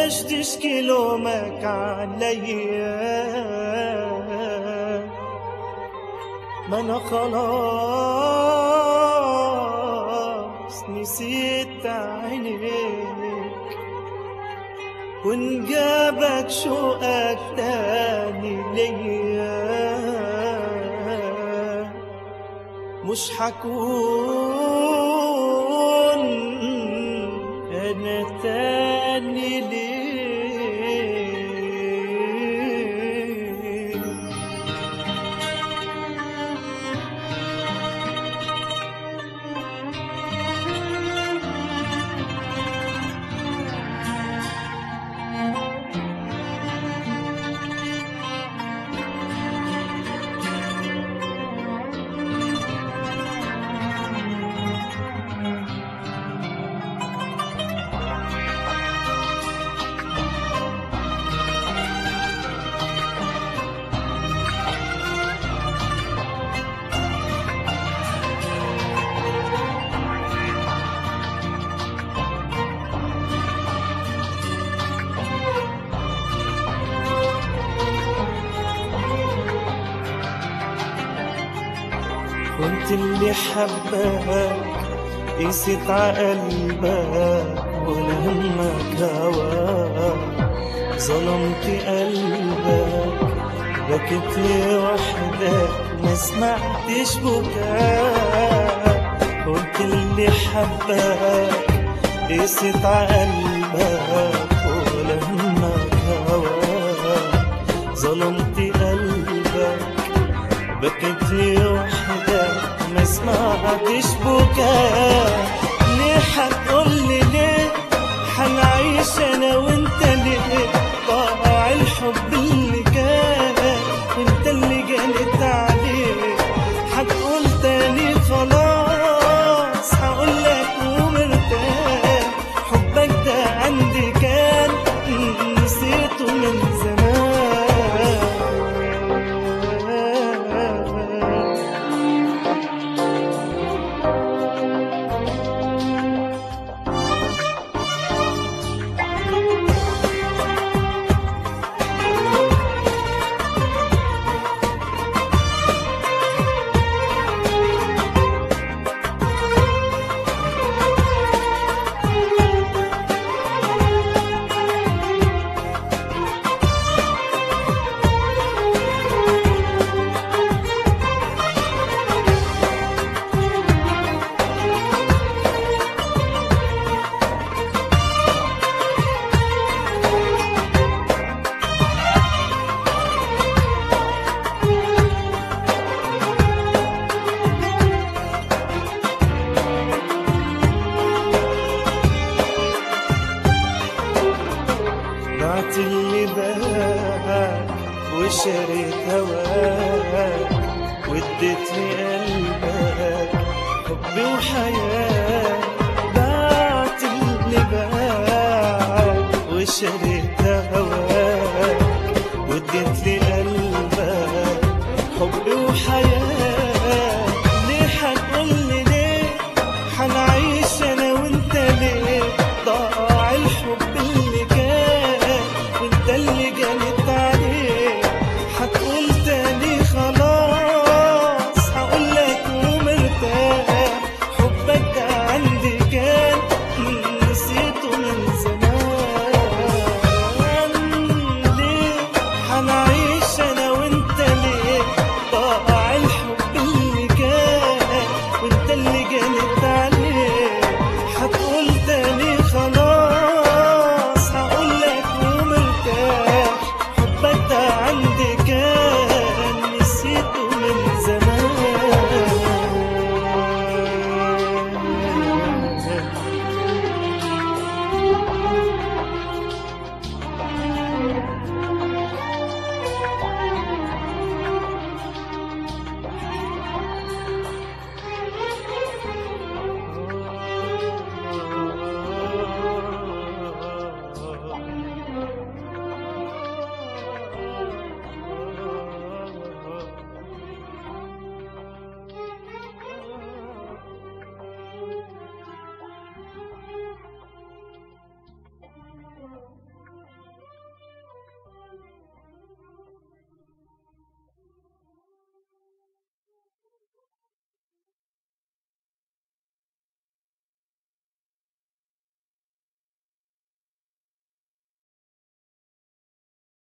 ليش تشكي لومك عليا ما انا خلاص نسيت عينيك ونجابك شوقك تاني ليا مش حكون انا تاني ليه كنت اللي حبك قست عقلبك ولا همك هواك ظلمت قلبك بكيت لي وحدك ما سمعتش بكاك كنت اللي حبك قست عقلبك ولا همك هواك ظلمت قلبك بكيت وحدك ما سمعتش بكاء ليه حتقولي ليه حنعيش انا وانت ليه ضاع الحب اللي كان وانت اللي جنت عليه حتقول تاني خلاص هقولك ومرتاح حبك ده عندي كان نسيته من زمان بعت اللي باعك وشريت هواك واديتني قلبك حبي وحياتي